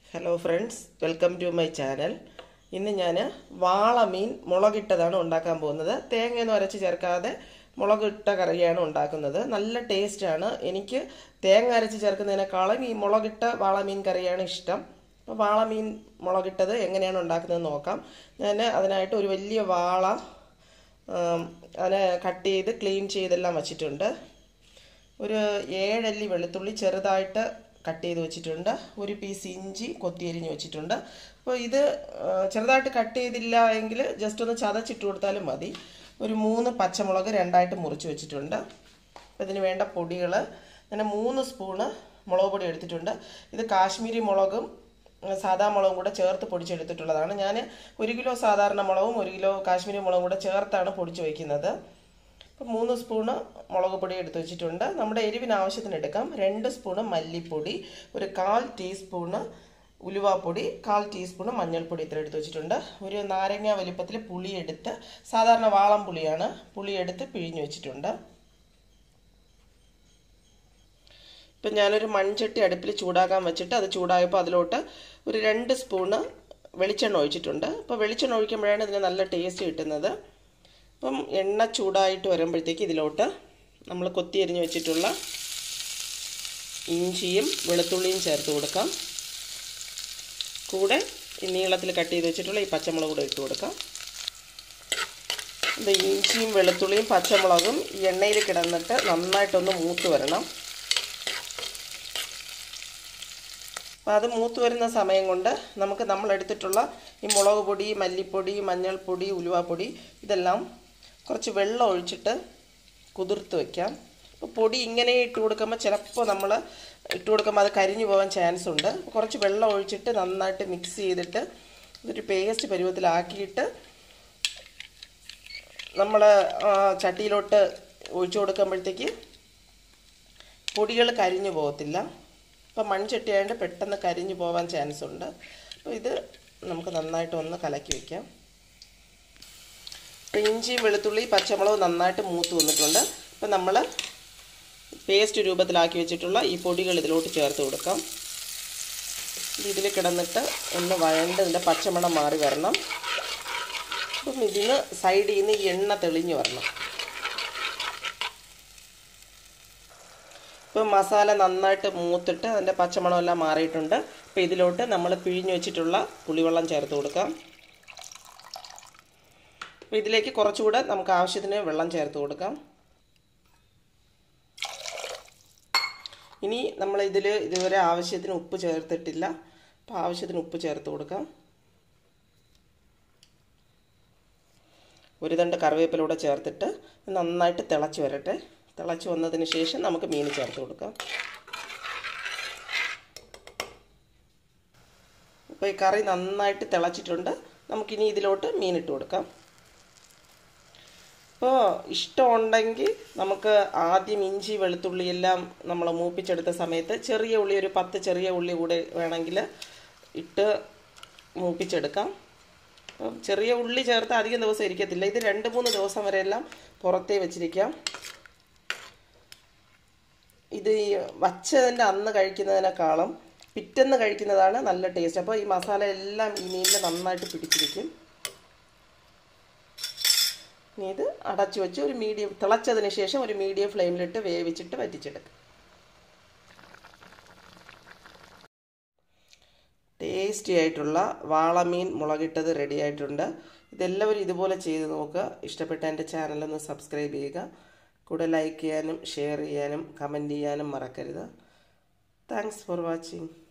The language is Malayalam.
hello friends welcome to my channel ഇന്ന് ഞാൻ വാളമീൻ മുളകിട്ടതാണ് ഉണ്ടാക്കാൻ പോകുന്നത് തേങ്ങയൊന്നും അരച്ച് ചേർക്കാതെ മുളകിട്ട കറിയാണ് ഉണ്ടാക്കുന്നത് നല്ല ടേസ്റ്റാണ് എനിക്ക് തേങ്ങ അരച്ച് ചേർക്കുന്നതിനേക്കാളും ഈ മുളകിട്ട വാളമീൻ കറിയാണ് ഇഷ്ടം അപ്പോൾ വാളമീൻ മുളകിട്ടത് എങ്ങനെയാണ് ഉണ്ടാക്കുന്നത് നോക്കാം ഞാൻ അതിനായിട്ട് ഒരു വലിയ വാള ആം, അതിനെ കട്ട് ചെയ്ത് ക്ലീൻ ചെയ്തെല്ലാം വച്ചിട്ടുണ്ട് ഒരു ഏഴല്ലി വെളുത്തുള്ളി ചെറുതായിട്ട് കട്ട് ചെയ്ത് വെച്ചിട്ടുണ്ട് ഒരു പീസ് ഇഞ്ചി കൊത്തിയരിഞ്ഞ് വെച്ചിട്ടുണ്ട് അപ്പോൾ ഇത് ആ, ചെറുതായിട്ട് കട്ട് ചെയ്തില്ല എങ്കിൽ ജസ്റ്റ് ഒന്ന് ചതച്ചിട്ട് കൊടുത്താലും മതി ഒരു മൂന്ന് പച്ചമുളക് രണ്ടായിട്ട് മുറിച്ച് വെച്ചിട്ടുണ്ട് അപ്പോൾ ഇതിന് വേണ്ട പൊടികൾ ഞാൻ മൂന്ന് സ്പൂണ് മുളക് പൊടി എടുത്തിട്ടുണ്ട് ഇത് കാശ്മീരി മുളകും ഉം, സാദാ മുളകും കൂടെ ചേർത്ത് പൊടിച്ചെടുത്തിട്ടുള്ളതാണ് ഞാൻ ഒരു കിലോ സാധാരണ മുളകും ഒരു കിലോ കാശ്മീരി മുളകും കൂടെ ചേർത്താണ് പൊടിച്ച് വയ്ക്കുന്നത് ഇപ്പം മൂന്ന് സ്പൂണ് മുളക് പൊടി എടുത്ത് വെച്ചിട്ടുണ്ട് നമ്മുടെ എരിവിന് ആവശ്യത്തിന് എടുക്കാം രണ്ട് സ്പൂണ് മല്ലിപ്പൊടി ഒരു കാൽ ടീസ്പൂണ് ഉലുവാപ്പൊടി കാൽ ടീസ്പൂണ് മഞ്ഞൾപ്പൊടി ഇത്ര എടുത്ത് വെച്ചിട്ടുണ്ട് ഒരു നാരങ്ങ വലിപ്പത്തിൽ പുളി എടുത്ത് സാധാരണ വാളം പുളിയാണ് പുളി എടുത്ത് പിഴിഞ്ഞ് വെച്ചിട്ടുണ്ട് ഇപ്പം ഞാനൊരു മൺചട്ടി അടുപ്പിൽ ചൂടാക്കാൻ വെച്ചിട്ട് അത് ചൂടായപ്പോൾ അതിലോട്ട് ഒരു രണ്ട് സ്പൂണ് വെളിച്ചെണ്ണ ഒഴിച്ചിട്ടുണ്ട് അപ്പോൾ വെളിച്ചെണ്ണ ഒഴിക്കുമ്പോഴാണ് ഇതിന് നല്ല ടേസ്റ്റ് കിട്ടുന്നത് അപ്പം എണ്ണ ചൂടായിട്ട് വരുമ്പോഴത്തേക്ക് ഇതിലോട്ട് നമ്മൾ കൊത്തി അരിഞ്ഞ് വെച്ചിട്ടുള്ള ഇഞ്ചിയും വെളുത്തുള്ളിയും ചേർത്ത് കൊടുക്കാം കൂടെ ഈ നീളത്തിൽ കട്ട് ചെയ്ത് വെച്ചിട്ടുള്ള ഈ പച്ചമുളക് കൂടെ ഇട്ട് കൊടുക്കാം ഇത് ഇഞ്ചിയും വെളുത്തുള്ളിയും പച്ചമുളകും ഈ എണ്ണയിൽ കിടന്നിട്ട് നന്നായിട്ടൊന്ന് മൂത്ത് വരണം അപ്പോൾ അത് മൂത്ത് വരുന്ന സമയം കൊണ്ട് നമുക്ക് നമ്മൾ എടുത്തിട്ടുള്ള ഈ മുളക് പൊടി മല്ലിപ്പൊടി മഞ്ഞൾപ്പൊടി ഉലുവാപ്പൊടി ഇതെല്ലാം കുറച്ച് വെള്ളം ഒഴിച്ചിട്ട് കുതിർത്ത് വയ്ക്കാം അപ്പോൾ പൊടി ഇങ്ങനെ ഇട്ട് കൊടുക്കുമ്പോൾ ചിലപ്പോൾ നമ്മൾ ഇട്ട് കൊടുക്കുമ്പോൾ അത് കരിഞ്ഞു പോകാൻ ചാൻസ് ഉണ്ട് കുറച്ച് വെള്ളം ഒഴിച്ചിട്ട് നന്നായിട്ട് മിക്സ് ചെയ്തിട്ട് ഇതൊരു പേസ്റ്റ് പരുവത്തിലാക്കിയിട്ട് നമ്മൾ ചട്ടിയിലോട്ട് ഒഴിച്ചു കൊടുക്കുമ്പോഴത്തേക്ക് പൊടികൾ കരിഞ്ഞു പോകത്തില്ല ഇപ്പം മൺചട്ടി ആയതുകൊണ്ട് പെട്ടെന്ന് കരിഞ്ഞു പോകാൻ ചാൻസ് ഉണ്ട് അപ്പോൾ ഇത് നമുക്ക് നന്നായിട്ട് ഒന്ന് കലക്കി വയ്ക്കാം ഇപ്പം ഇഞ്ചി വെളുത്തുള്ളി പച്ചമുളക് നന്നായിട്ട് മൂത്ത് വന്നിട്ടുണ്ട് അപ്പം നമ്മൾ പേസ്റ്റ് രൂപത്തിലാക്കി വെച്ചിട്ടുള്ള ഈ പൊടികൾ ഇതിലോട്ട് ചേർത്ത് കൊടുക്കാം ഇത് ഇതിൽ കിടന്നിട്ട് ഒന്ന് വഴണ്ട് ഇതിൻ്റെ പച്ചമണം മാറി വരണം അപ്പം ഇതിന് സൈഡിൽ നിന്ന് ഈ എണ്ണ തെളിഞ്ഞ് വരണം ഇപ്പം മസാല നന്നായിട്ട് മൂത്തിട്ട് അതിൻ്റെ പച്ചമണമെല്ലാം മാറിയിട്ടുണ്ട് അപ്പോൾ ഇതിലോട്ട് നമ്മൾ പിഴിഞ്ഞ് വെച്ചിട്ടുള്ള പുളിവെള്ളം ചേർത്ത് കൊടുക്കാം അപ്പോൾ ഇതിലേക്ക് കുറച്ചുകൂടെ നമുക്ക് ആവശ്യത്തിന് വെള്ളം ചേർത്ത് കൊടുക്കാം ഇനി നമ്മൾ ഇതിൽ ഇതുവരെ ആവശ്യത്തിന് ഉപ്പ് ചേർത്തിട്ടില്ല അപ്പോൾ ആവശ്യത്തിന് ഉപ്പ് ചേർത്ത് കൊടുക്കാം ഒരു തണ്ട് കറിവേപ്പിലൂടെ ചേർത്തിട്ട് നന്നായിട്ട് തിളച്ച് വരട്ടെ തിളച്ച് വന്നതിന് ശേഷം നമുക്ക് മീൻ ചേർത്ത് കൊടുക്കാം അപ്പോൾ ഈ കറി നന്നായിട്ട് തിളച്ചിട്ടുണ്ട് നമുക്കിനി ഇതിലോട്ട് മീൻ ഇട്ട് കൊടുക്കാം ഇപ്പോൾ ഇഷ്ടമുണ്ടെങ്കിൽ നമുക്ക് ആദ്യം ഇഞ്ചി വെളുത്തുള്ളി എല്ലാം നമ്മൾ മൂപ്പിച്ചെടുത്ത സമയത്ത് ചെറിയ ഉള്ളി ഒരു പത്ത് ചെറിയ ഉള്ളി കൂടെ വേണമെങ്കിൽ ഇട്ട് മൂപ്പിച്ചെടുക്കാം അപ്പം ചെറിയ ഉള്ളി ചേർത്ത് അധികം ദിവസം ഇരിക്കത്തില്ല ഇത് രണ്ട് മൂന്ന് ദിവസം വരെയെല്ലാം പുറത്തേ വെച്ചിരിക്കാം ഇത് ഈ വച്ചതിൻ്റെ അന്ന് കഴിക്കുന്നതിനേക്കാളും പിറ്റെന്ന് കഴിക്കുന്നതാണ് നല്ല ടേസ്റ്റ് അപ്പോൾ ഈ മസാല എല്ലാം ഈ മീനിൽ നന്നായിട്ട് പിടിച്ചിരിക്കും ഇനി ഇത് അടച്ചു വെച്ച് ഒരു മീഡിയം തിളച്ചതിന് ശേഷം ഒരു മീഡിയം ഫ്ലെയിമിലിട്ട് വേവിച്ചിട്ട് വറ്റിച്ചെടുക്കും ടേസ്റ്റി ആയിട്ടുള്ള വാളമീൻ മുളകിട്ടത് റെഡി ആയിട്ടുണ്ട് ഇതെല്ലാവരും ഇതുപോലെ ചെയ്ത് നോക്കുക ഇഷ്ടപ്പെട്ട എൻ്റെ ചാനലൊന്ന് സബ്സ്ക്രൈബ് ചെയ്യുക കൂടെ ലൈക്ക് ചെയ്യാനും ഷെയർ ചെയ്യാനും കമൻറ്റ് ചെയ്യാനും മറക്കരുത് താങ്ക്സ് ഫോർ വാച്ചിങ്